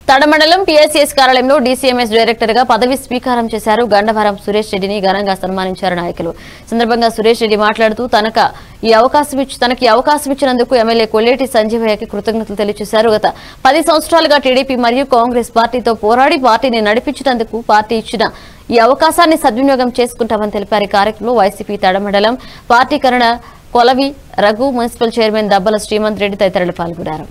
తడమండలం PSCS కార్యాలయంలో DCMS director గా పదవి స్వీకారం చేశారు గండవరం సురేష్ రెడ్డిని ఘనంగా సన్మానించారు నాయకులు సందర్భంగా సురేష్ రెడ్డి మాట్లాడుతూ తనక ఈ అవకాశం ఇచ్చి తనకి ఈ అవకాశం ఇచ్చినందుకు ఎమ్మెల్యే కొల్లేటి సంజీవయ్యకి కృతజ్ఞతలు తెలియజేశారు గత పది సంవత్సరాలుగా టీడీపీ మరియు కాంగ్రెస్ పార్టీతో పోరాడి పార్టీని నడిపించినందుకు పార్టీ ఇచ్చిన ఈ అవకాశాన్ని సద్వినియోగం చేసుకుంటామని తెలిపారు ఈ కార్యక్రమంలో వైసీపీ తడమండలం పార్టీ కరణ కొలవి రఘు మున్సిపల్ చైర్మన్ దబ్బల శ్రీమంత్ రెడ్డి తదితరులు పాల్గొన్నారు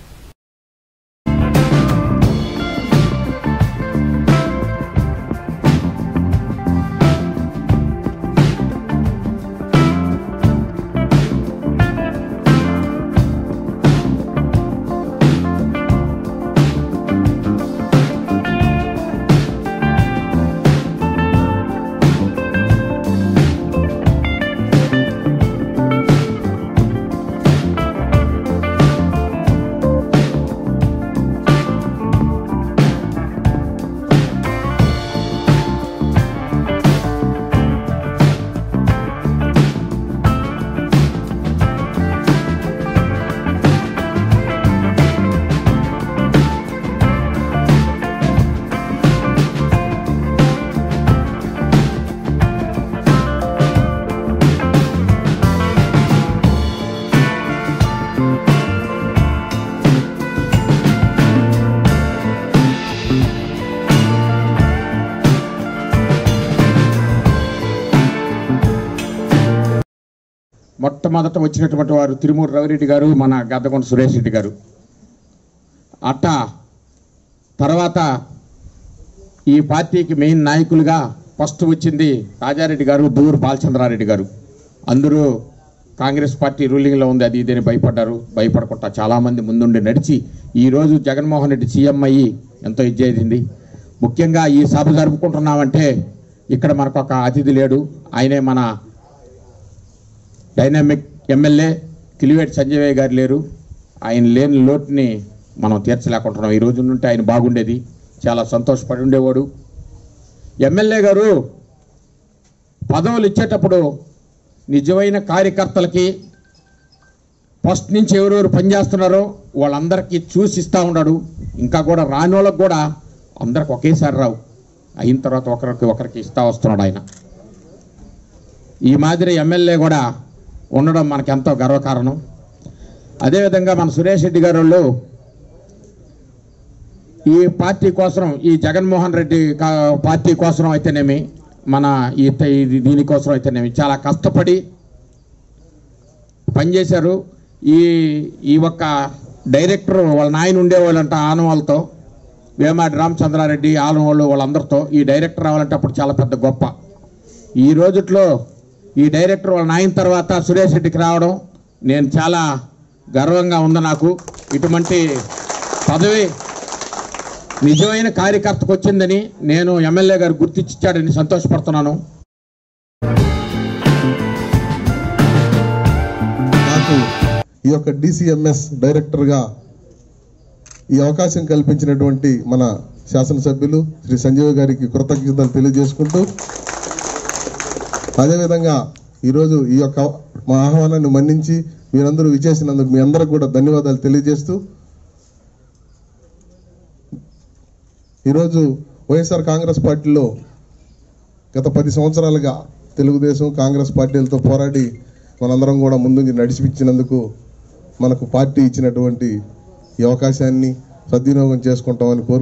మొట్టమొదట వచ్చినటువంటి వారు తిరుమూరు రవిరెడ్డి గారు మన గద్దకొండ సురేష్ రెడ్డి గారు అట్ట తర్వాత ఈ పార్టీకి మెయిన్ నాయకులుగా ఫస్ట్ వచ్చింది రాజారెడ్డి గారు దూరు బాలచంద్రారెడ్డి గారు అందరూ కాంగ్రెస్ పార్టీ రూలింగ్లో ఉంది అది ఇదని భయపడ్డారు భయపడకుండా చాలామంది ముందుండి నడిచి ఈరోజు జగన్మోహన్ రెడ్డి సీఎం అయ్యి ఎంతో ఇచ్చేసింది ముఖ్యంగా ఈ సభ జరుపుకుంటున్నామంటే ఇక్కడ మనకు ఒక అతిథి లేడు ఆయనే మన డైనామిక్ ఎమ్మెల్యే కిలివేటి సంజయ్ గారు లేరు ఆయన లేని లోటుని మనం తీర్చలేకుంటున్నాం ఈ రోజు నుండి ఆయన బాగుండేది చాలా సంతోషపడి ఉండేవాడు ఎమ్మెల్యే గారు పదవులు ఇచ్చేటప్పుడు నిజమైన కార్యకర్తలకి ఫస్ట్ నుంచి ఎవరెవరు పనిచేస్తున్నారో వాళ్ళందరికీ చూసి ఇస్తూ ఉన్నాడు ఇంకా కూడా రాని వాళ్ళకి కూడా అందరికి ఒకేసారి రావు అయిన తర్వాత ఒకరికి ఒకరికి ఇస్తా వస్తున్నాడు ఆయన ఈ మాదిరి ఎమ్మెల్యే కూడా ఉండడం మనకి ఎంతో గర్వకారణం అదేవిధంగా మన సురేష్ రెడ్డి గారు వాళ్ళు ఈ పార్టీ కోసం ఈ జగన్మోహన్ రెడ్డి కా- పార్టీ కోసం అయితేనేమి మన ఈ త- ఇది దీనికోసం అయితేనేమి చాలా కష్టపడి పనిచేశారు ఈ ఈ ఒక్క డైరెక్టర్ వాళ్ళ నాయన ఉండేవాళ్ళంట ఆనవాళ్ళతో వేమాటి రామచంద్రారెడ్డి ఆనవాళ్ళు వాళ్ళందరితో ఈ డైరెక్టర్ రావాలంటే అప్పుడు చాలా పెద్ద గొప్ప ఈ రోజుట్లో ఈ డైరెక్టర్ వాళ్ళ నాయన తర్వాత సురేష్ రెడ్డికి రావడం నేను చాలా గర్వంగా ఉంది నాకు ఇటువంటి పదవి నిజమైన కార్యకర్తకు వచ్చిందని నేను ఎమ్మెల్యే గారు గుర్తించాడని సంతోషపడుతున్నాను నాకు ఈ యొక్క డిసిఎంఎస్ డైరెక్టర్గా ఈ అవకాశం కల్పించినటువంటి మన శాసనసభ్యులు శ్రీ సంజీవ్ గారికి కృతజ్ఞతలు తెలియజేసుకుంటూ అదేవిధంగా ఈరోజు ఈ యొక్క మా ఆహ్వానాన్ని మన్నించి మీరందరూ విచేసినందుకు మీ అందరికి కూడా ధన్యవాదాలు తెలియజేస్తూ ఈరోజు వైఎస్ఆర్ కాంగ్రెస్ పార్టీలో గత పది సంవత్సరాలుగా తెలుగుదేశం కాంగ్రెస్ పార్టీలతో పోరాడి మనందరం కూడా ముందుండి నడిపించినందుకు మనకు పార్టీ ఇచ్చినటువంటి ఈ అవకాశాన్ని సద్వినియోగం చేసుకుంటామని కోరు